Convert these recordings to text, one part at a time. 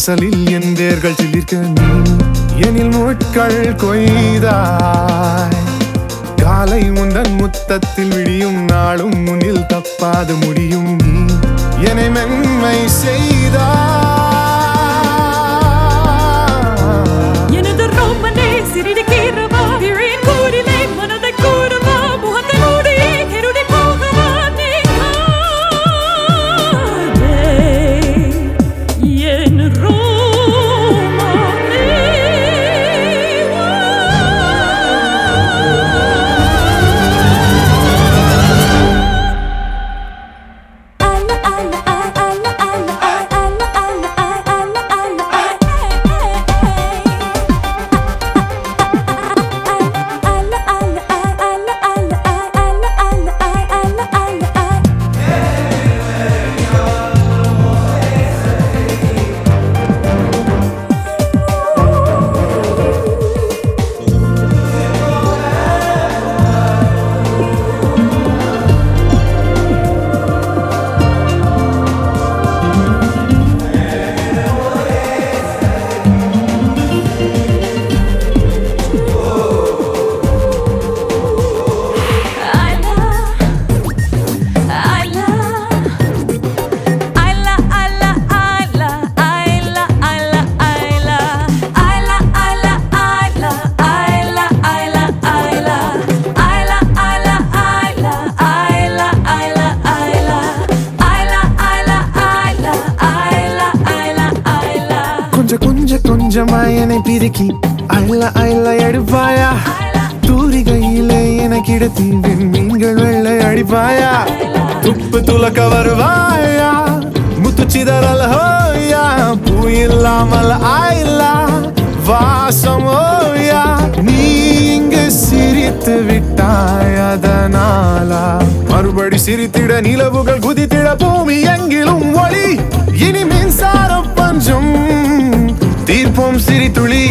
வாசலில் என் வேர்கள் சிலிர்க்க நீ எனில் முட்கள் கொய்தாய் காலை உந்தன் முத்தத்தில் விடியும் நாளும் முன்னில் தப்பாது முடியும் நீ என்னை மென்மை செய்தாய் எனது ரோமனே சிறிது கீறவா விழியின் கூறிலே மனதை கூறவா முகத்தனோடு கருடி போகவா நீ காதே என் ரோமனே கொஞ்ச கொஞ்ச கொஞ்சமா என்னை பிரிக்கி அள்ள அள்ள எடுப்பாயா தூரிகையிலே எனக்கு இடத்தி மீன்கள் வெள்ளை அடிப்பாயா துப்பு துலக்க வருவாயா முத்து சிதறல் ஹோயா பூ இல்லாமல் ஆயில்லா வாசம் ஓயா நீ இங்கு சிரித்து விட்டாய் அதனாலா மறுபடி சிரித்திட நிலவுகள் குதித்திட பூமி எங்கிலும் ஒளி இனி மின்சார பஞ்சம் தீர்ப்போம் சிரித்துளி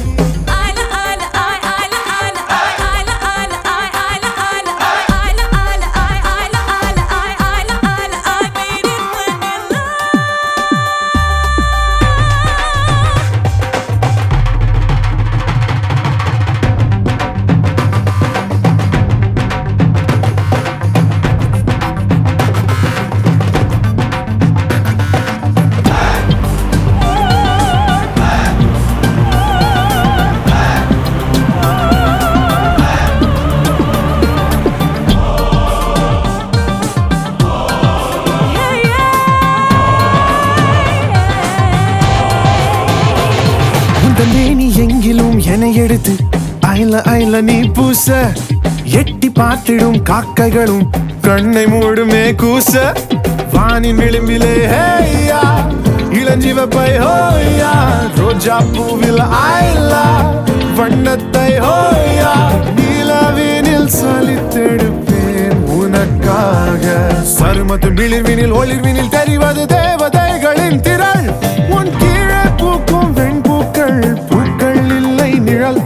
உந்தன் மேனி எங்கிலும் என்னை எடுத்து அயல அயல நீ பூச எட்டி பார்த்திடும் காக்கைகளும் கண்ணை மூடுமே கூச வானின் விளிம்பிலே ஹேயா இளஞ்சிவப்பை ஹோயா ரோஜா பூவில் ஆயிலா வண்ணத்தை ஹோயா நிலவினில் சலித்தெடுப்பேன் உனக்காக சருமத்து விளிர்வினில் ஒளிர்வினில் தெரிவது தேவதைகளின் திரள் உன் கீழே பூக்கும் வெண்பூக்கள் பூக்கள் இல்லை நிழல்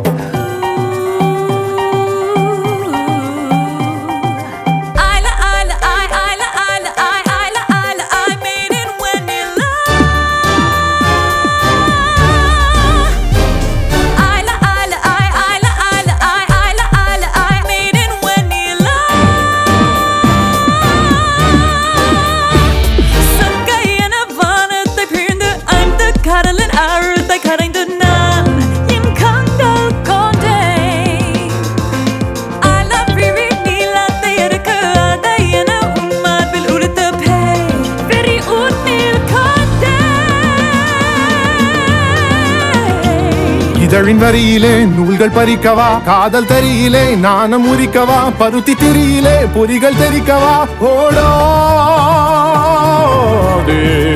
கடலின் ஆழத்தை கரைந்து நான் என் கண்கள் கொண்டேன் அலப்பிரி நீளத்தை எடுக்க அதை என உன் மார்பில் உடுத்த பேய் வெறி உன்னில் கொண்டேன் இதழின் வரியிலே நூல்கள் பறிக்கவா காதல் தரியிலே நாணம் உரிக்கவா பருத்தி திரியிலே பொறிகள் தெரிக்கவா ஓடோ